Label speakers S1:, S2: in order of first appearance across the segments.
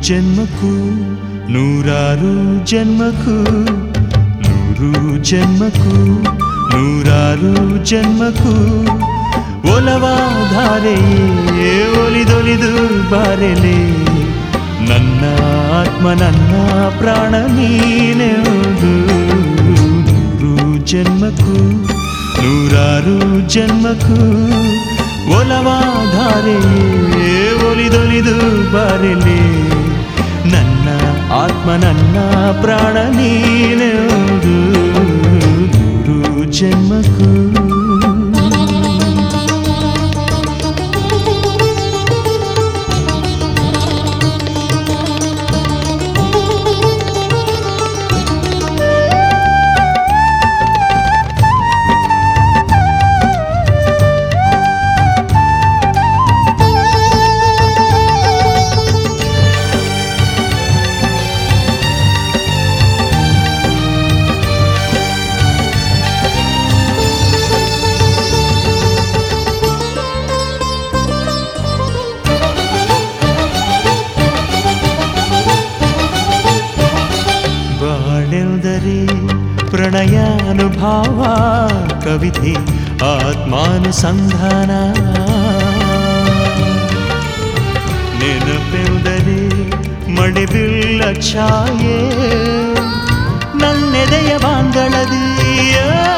S1: ಜನ್ಮಕ್ಕೂ ನೂರಾರು ಜನ್ಮಕ್ಕೂ ನೂರು ಜನ್ಮಕ್ಕೂ ನೂರಾರು ಜನ್ಮಕ್ಕೂ ಒಲವಾಧಾರೆಯೇ ಒಲಿದೊಲಿದು ಬಾರೆಲೆ ನನ್ನ ಆತ್ಮ ನನ್ನ ಪ್ರಾಣ ನೀನೆಂದು ನೂರು ಜನ್ಮಕ್ಕೂ ನೂರಾರು ಜನ್ಮಕ್ಕೂ ಒಲವಾಧಾರೆಯೇ ಒಲಿದೊಲಿದು ಬಾರೆಲೆ ನನ್ನ ಆತ್ಮ ನನ್ನ ಪ್ರಾಣ ನೀನೆಂದು ನೂರು ಜನ್ಮಕ್ಕೂ ಬಾಳೆಲ್ದರೆ ಪ್ರಣಯಾನುಭಾವ ಕವಿತೆ ಆತ್ಮಾನುಸಂಧಾನ ನೆನಪೆಂದರೆ ಮಡಿಬಿಲ್ಲ ಛಾಯೆ ನನ್ನೆದೆಯ ಬಾಂಗಳದಿಯ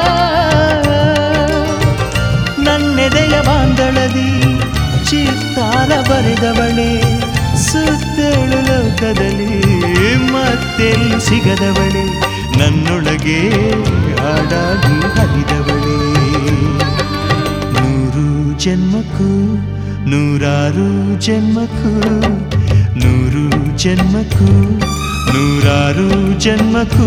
S1: ನನ್ನೆದೆಯ ಬಾಂಗಳದಿ ಚಿತ್ತಾರ ಬರೆದವಳೆ ಸುತ್ತೇಳು ಲೋಕದಲ್ಲಿ ಮತ್ತೆಲ್ಲಿ ಸಿಗದವಳೆ ನನ್ನೊಳಗೆ ಹಾಡಾಗಿ ಹರಿದವಳೆ ನೂರು ಜನ್ಮಕ್ಕೂ ನೂರಾರು ಜನ್ಮಕ್ಕೂ ನೂರು ಜನ್ಮಕ್ಕೂ ನೂರಾರು ಜನ್ಮಕ್ಕೂ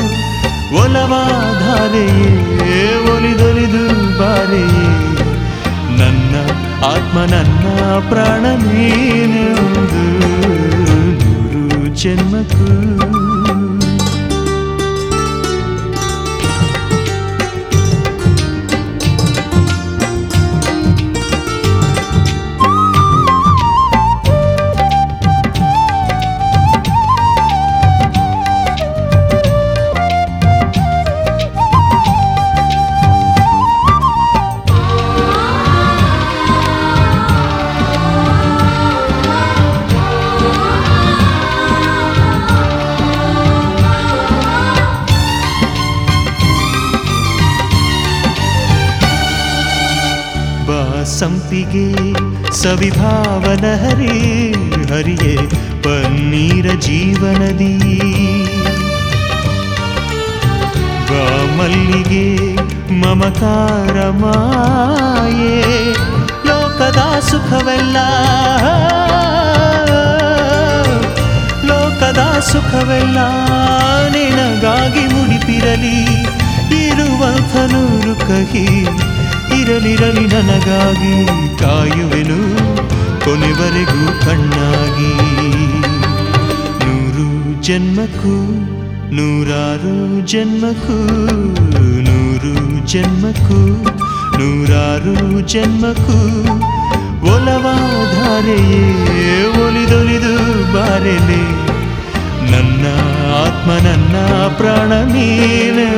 S1: ಒಲವಾಧಾರೆಯೇ ಒಲಿದೊಲಿದು ಬಾರೆಯೇ ನನ್ನ ಆತ್ಮ ನನ್ನ ಪ್ರಾಣ ನೀನೆಂದು ನೂರು ಜನ್ಮಕ್ಕೂ ಸಂಪಿಗೆ ಸವಿಭಾವನ ಹರಿ ಹರಿಯೇ ಪನ್ನೀರ ಜೀವನದಿ ಬಾ ಮಲ್ಲಿಗೆ ಮಮಕಾರ ಮಾಯೆ ಲೋಕದ ಸುಖವೆಲ್ಲ ಲೋಕದ ಸುಖವೆಲ್ಲ ನಿನಗಾಗಿ ಮುಡಿಪಿರಲಿ ಇರುವಂಥ ನೂರು ಕಹಿ ಇರಲಿರಲಿ ನನಗಾಗಿ ಕಾಯುವೆನು ಕೊನೆವರೆಗೂ ಕಣ್ಣಾಗಿ ನೂರು ಜನ್ಮಕ್ಕೂ ನೂರಾರು ಜನ್ಮಕ್ಕೂ ನೂರು ಜನ್ಮಕ್ಕೂ ನೂರಾರು ಜನ್ಮಕ್ಕೂ ಒಲವಾಧಾರೆಯೇ ಒಲಿದೊಲಿದು ಬಾರೆಲೆ ನನ್ನ ಆತ್ಮ ನನ್ನ ಪ್ರಾಣ ನೀನೆ